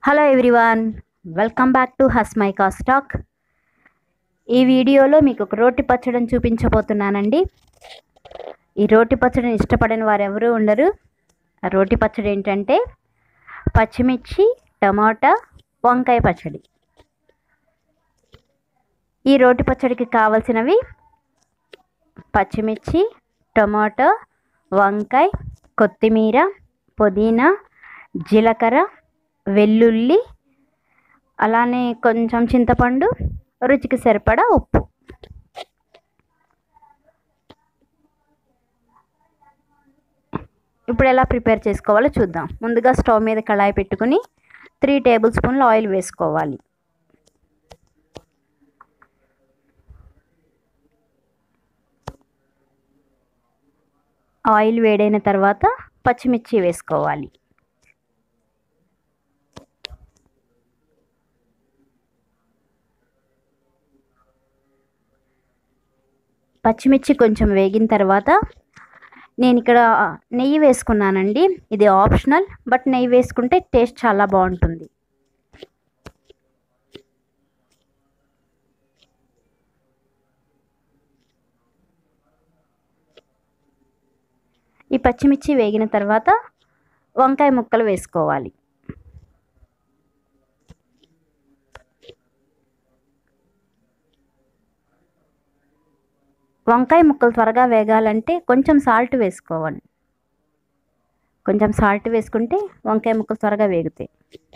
hello everyone welcome back to హస్మైకా స్టాక్ ఈ వీడియోలో మీకు ఒక రోటి పచ్చడిని చూపించబోతున్నానండి ఈ రోటి పచ్చడిని ఇష్టపడని వారు ఎవరు ఉండరు ఆ రోటి పచ్చడి ఏంటంటే పచ్చిమిర్చి టమాటా వంకాయ పచ్చడి ఈ రోటి పచ్చడికి కావలసినవి పచ్చిమిర్చి టమాటా వంకాయ కొత్తిమీర పుదీనా జీలకర్ర వెల్లుల్లి అలానే కొంచెం చింతపండు రుచికి సరిపడా ఉప్పు ఇప్పుడు ఎలా ప్రిపేర్ చేసుకోవాలో చూద్దాం ముందుగా స్టవ్ మీద కళాయి పెట్టుకుని త్రీ టేబుల్ స్పూన్లు ఆయిల్ వేసుకోవాలి ఆయిల్ వేడైన తర్వాత పచ్చిమిర్చి వేసుకోవాలి పచ్చిమిర్చి కొంచెం వేగిన తర్వాత నేను ఇక్కడ నెయ్యి వేసుకున్నానండి ఇది ఆప్షనల్ బట్ నెయ్యి వేసుకుంటే టేస్ట్ చాలా బాగుంటుంది ఈ పచ్చిమిర్చి వేగిన తర్వాత వంకాయ ముక్కలు వేసుకోవాలి వంకాయ ముక్కలు త్వరగా వేగాలంటే కొంచెం సాల్ట్ వేసుకోవాలి కొంచెం సాల్ట్ వేసుకుంటే వంకాయ ముక్కలు త్వరగా వేగుతాయి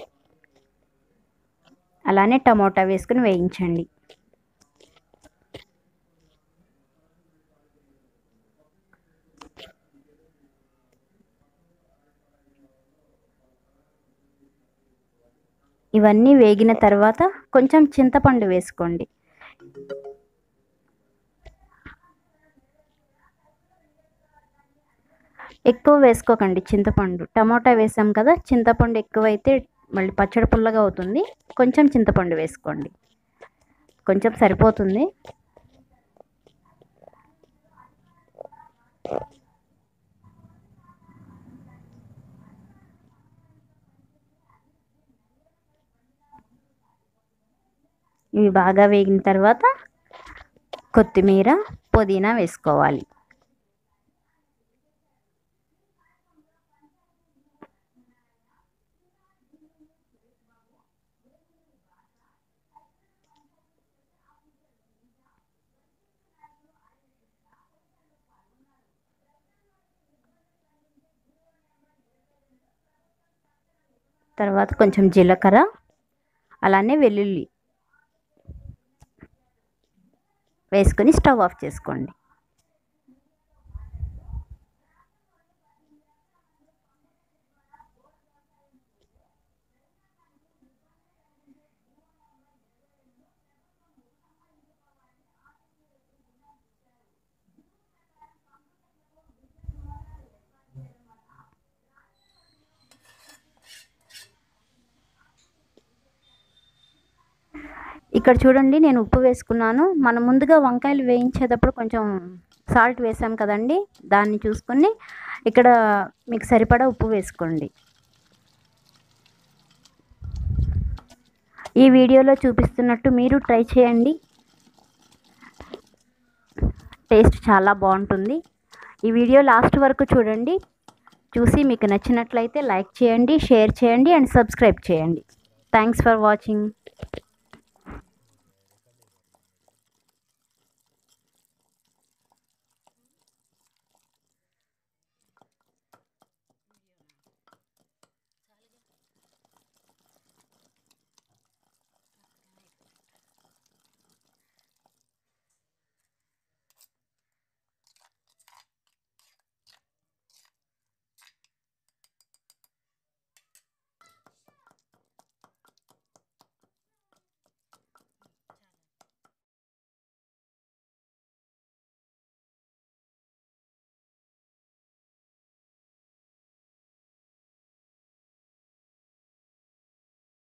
అలానే టమోటా వేసుకుని వేయించండి ఇవన్నీ వేగిన తర్వాత కొంచెం చింతపండు వేసుకోండి ఎక్కువ వేసుకోకండి చింతపండు టమాటా వేసాం కదా చింతపండు ఎక్కువైతే మళ్ళీ పచ్చడి పుల్లగా అవుతుంది కొంచెం చింతపండు వేసుకోండి కొంచెం సరిపోతుంది ఇవి బాగా వేగిన తర్వాత కొత్తిమీర పుదీనా వేసుకోవాలి తర్వాత కొంచెం జీలకర్ర అలానే వెల్లుల్లి వేసుకొని స్టవ్ ఆఫ్ చేసుకోండి ఇక్కడ చూడండి నేను ఉప్పు వేసుకున్నాను మనం ముందుగా వంకాయలు వేయించేటప్పుడు కొంచెం సాల్ట్ వేసాం కదండి దాన్ని చూసుకొని ఇక్కడ మీకు సరిపడా ఉప్పు వేసుకోండి ఈ వీడియోలో చూపిస్తున్నట్టు మీరు ట్రై చేయండి టేస్ట్ చాలా బాగుంటుంది ఈ వీడియో లాస్ట్ వరకు చూడండి చూసి మీకు నచ్చినట్లయితే లైక్ చేయండి షేర్ చేయండి అండ్ సబ్స్క్రైబ్ చేయండి థ్యాంక్స్ ఫర్ వాచింగ్